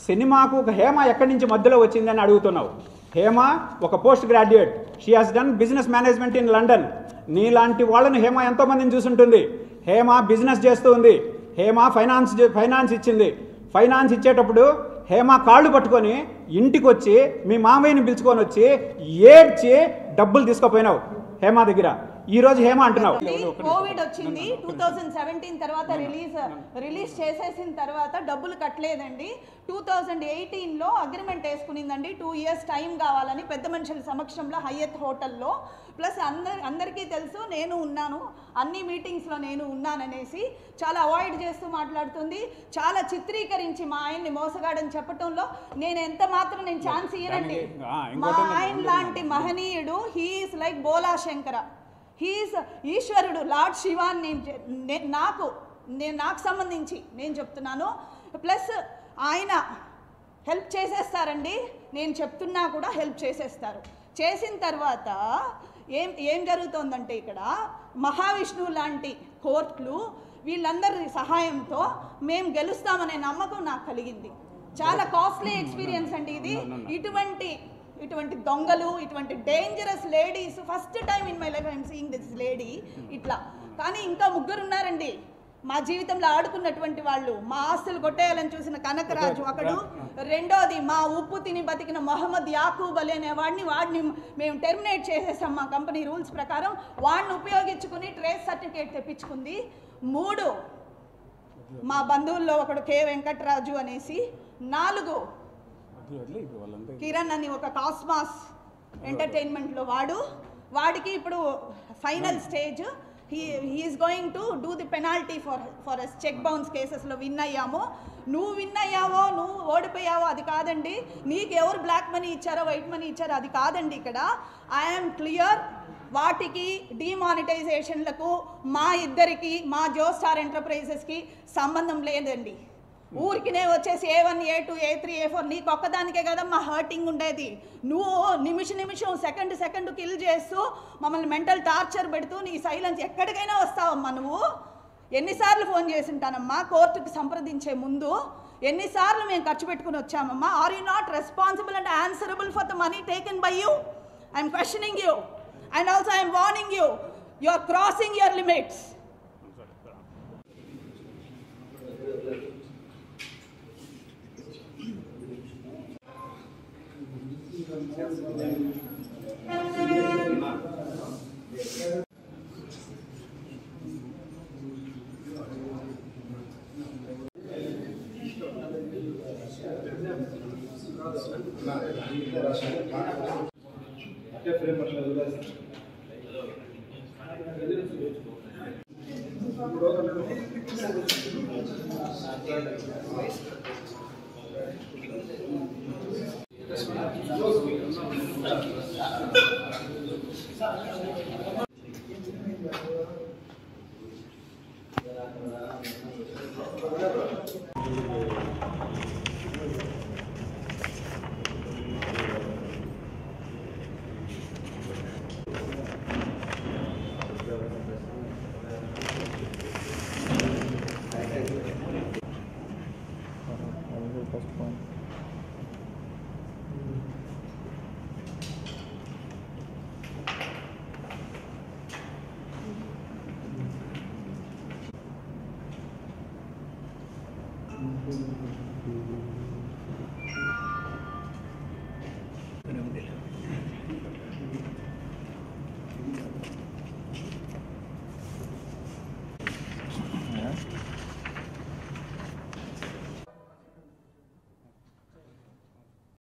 సినిమాకు ఒక హేమ ఎక్కడి నుంచి మధ్యలో వచ్చిందని అడుగుతున్నావు హేమ ఒక post graduate she has done business management in London నీలాంటి వాళ్ళని హేమ ఎంతోమందిని చూసుంటుంది హేమ బిజినెస్ చేస్తూ ఉంది హేమ ఫైనాన్స్ చే- ఫైనాన్స్ ఇచ్చింది ఫైనాన్స్ ఇచ్చేటప్పుడు హేమ కాళ్ళు పట్టుకొని ఇంటికి వచ్చి మీ మామయ్యని పిలుచుకొని వచ్చి ఏడ్చి డబ్బులు తీసుకుపోయినావు హేమ దగ్గర ఈ రోజు హేమ అంటున్నావు కోవిడ్ వచ్చింది టూ థౌజండ్ సెవెంటీన్ తర్వాత రిలీజ్ రిలీజ్ చేసేసిన తర్వాత డబ్బులు కట్టలేదండి టూ థౌజండ్ ఎయిటీన్లో అగ్రిమెంట్ వేసుకునిందండి టూ ఇయర్స్ టైం కావాలని పెద్ద మనుషుల సమక్షంలో హయ్యత్ హోటల్లో ప్లస్ అందరి అందరికీ తెలుసు నేను ఉన్నాను అన్ని మీటింగ్స్లో నేను ఉన్నాననేసి చాలా అవాయిడ్ చేస్తూ మాట్లాడుతుంది చాలా చిత్రీకరించి మా ఆయన్ని మోసగాడని చెప్పటంలో నేను ఎంత మాత్రం నేను ఛాన్స్ ఇయ్యనండి దానికి, ఆ, మా ఇంకోటి ఉంది. ఆయన లాంటి మహనీయుడు he's like Bhola Shankara he's ఈశ్వరుడు లార్డ్ శివ అని నేను చె- నే- నాకు నేను నాకు సంబంధించి నేను చెప్తున్నాను ప్లస్ ఆయన హెల్ప్ చేసేస్తారండి నేను చెప్తున్నా కూడా హెల్ప్ చేసేస్తారు చేసిన తర్వాత ఏం ఏం జరుగుతోందంటే ఇక్కడ మహావిష్ణువు లాంటి కోర్టులు వీళ్ళందరి సహాయంతో మేము గెలుస్తామనే నమ్మకం నాకు కలిగింది చాలా కాస్ట్లీ ఎక్స్పీరియన్స్ అండి ఇది ఇటువంటి ఇటువంటి దొంగలు ఇటువంటి dangerous ladies first time in my life I'm seeing this lady ఇట్లా కానీ ఇంకా ముగ్గురు ఉన్నారండి మా జీవితంలో ఆడుకున్నటువంటి వాళ్ళు మా ఆస్తులు కొట్టేయాలని చూసిన కనకరాజు ఒకడు రెండోది మా ఉప్పు తిని బతికిన మొహమ్మద్ యాకూబ్ అలీ అనే వాడిని వాడిని మేము టెర్మినేట్ చేసేసాం మా కంపెనీ రూల్స్ ప్రకారం వాడిని ఉపయోగించుకుని ట్రేస్ సర్టిఫికేట్ తెప్పించుకుంది మూడు మా బంధువుల్లో ఒకడు కె వెంకట్రాజు అనేసి నాలుగు కిరణ్ అని ఒక కాస్మాస్ ఎంటర్టైన్మెంట్లో వాడు వాడికి ఇప్పుడు final stage he he's going to do the penalty for for S check bounce కేసెస్లో విన్ అయ్యాము నువ్వు విన్ అయ్యావో నువ్వు ఓడిపోయావో అది కాదండి నీకు ఎవరు బ్లాక్ మనీ ఇచ్చారో వైట్ మనీ ఇచ్చారో అది కాదండి ఇక్కడ ఐఎమ్ క్లియర్ వాటికి డిమానిటైజేషన్లకు మా ఇద్దరికి మా జో స్టార్ ఎంటర్ప్రైజెస్కి సంబంధం లేదండి ఊరికినే వచ్చేసి A one A two A three A four నీకు ఒక్కదానికే కదమ్మా హర్టింగ్ ఉండేది నువ్వు నిమిష నిమిషం సెకండ్ సెకండ్ కిల్ చేస్తూ మమ్మల్ని మెంటల్ టార్చర్ పెడుతూ నీ సైలెన్స్ ఎక్కడికైనా వస్తావమ్మా నువ్వు ఎన్నిసార్లు ఫోన్ చేసి ఉంటానమ్మా కోర్టుకి సంప్రదించే ముందు ఎన్నిసార్లు మేము ఖర్చు పెట్టుకుని వచ్చామమ్మా are you not responsible and answerable for the money taken by you I'm questioning you and also I'm warning you you are crossing your limits